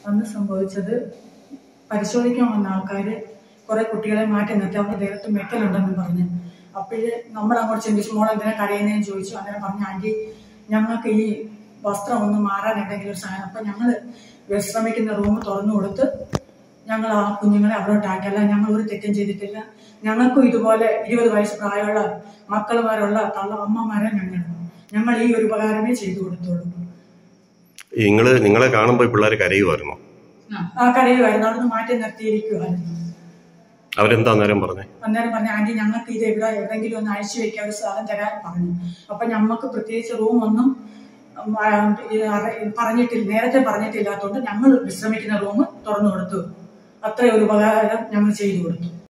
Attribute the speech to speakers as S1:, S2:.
S1: അന്ന് സംഭവിച്ചത് പരിശോധിക്കാൻ വന്ന ആൾക്കാര് കുറെ കുട്ടികളെ മാറ്റി നിർത്തി അവരുടെ ദേഹത്ത് മെറ്റലുണ്ടെന്ന് പറഞ്ഞ് അപ്പോഴ് നമ്മൾ അങ്ങോട്ട് ചിന്തിച്ചു മോൾ എന്തിനാ കരയുന്നതെന്ന് ചോദിച്ചു അങ്ങനെ പറഞ്ഞു ആന്റി ഞങ്ങൾക്ക് ഈ വസ്ത്രം ഒന്ന് മാറാൻ എന്തെങ്കിലും ഒരു സാധനം അപ്പൊ ഞങ്ങള് വിശ്രമിക്കുന്ന റൂം തുറന്നു കൊടുത്ത് ഞങ്ങൾ ആ കുഞ്ഞുങ്ങളെ അവിടോട്ടാക്കിയല്ല ഞങ്ങൾ ഒരു തെറ്റും ചെയ്തിട്ടില്ല ഞങ്ങൾക്കും ഇതുപോലെ ഇരുപത് വയസ്സ് പ്രായമുള്ള മക്കളുമാരുള്ള തള്ള അമ്മമാരെ ഞങ്ങൾ ഞങ്ങൾ ഈ ഒരു ഉപകാരമേ ചെയ്തു കൊടുത്തോളൂ
S2: നിങ്ങള് നിങ്ങളെ കാണുമ്പോൾ പിള്ളേർ കരയുമായിരുന്നു
S1: ആ കരയുമായിരുന്നു അവിടുന്ന് മാറ്റി നിർത്തിയിരിക്കുമായിരുന്നു
S2: അവരെന്താ നേരം പറഞ്ഞേ
S1: അന്നേരം പറഞ്ഞ ആന്റി ഞങ്ങൾക്ക് ഇത് എവിടെ എവിടെങ്കിലും ഒന്ന് അഴിച്ചു വെക്കാൻ ഒരു സ്ഥലം തരാൻ പറഞ്ഞു അപ്പൊ ഞമ്മക്ക് പ്രത്യേകിച്ച് റൂം ഒന്നും ഉം, ആ, ഈ അറ- പറഞ്ഞിട്ടില്ല നേരത്തെ പറഞ്ഞിട്ടില്ലാത്തതുകൊണ്ട് ഞങ്ങൾ വിശ്രമിക്കുന്ന റൂം തുറന്നു കൊടുത്തു അത്ര ഒരു ഉപകാരം ഞങ്ങൾ ചെയ്തു കൊടുത്തു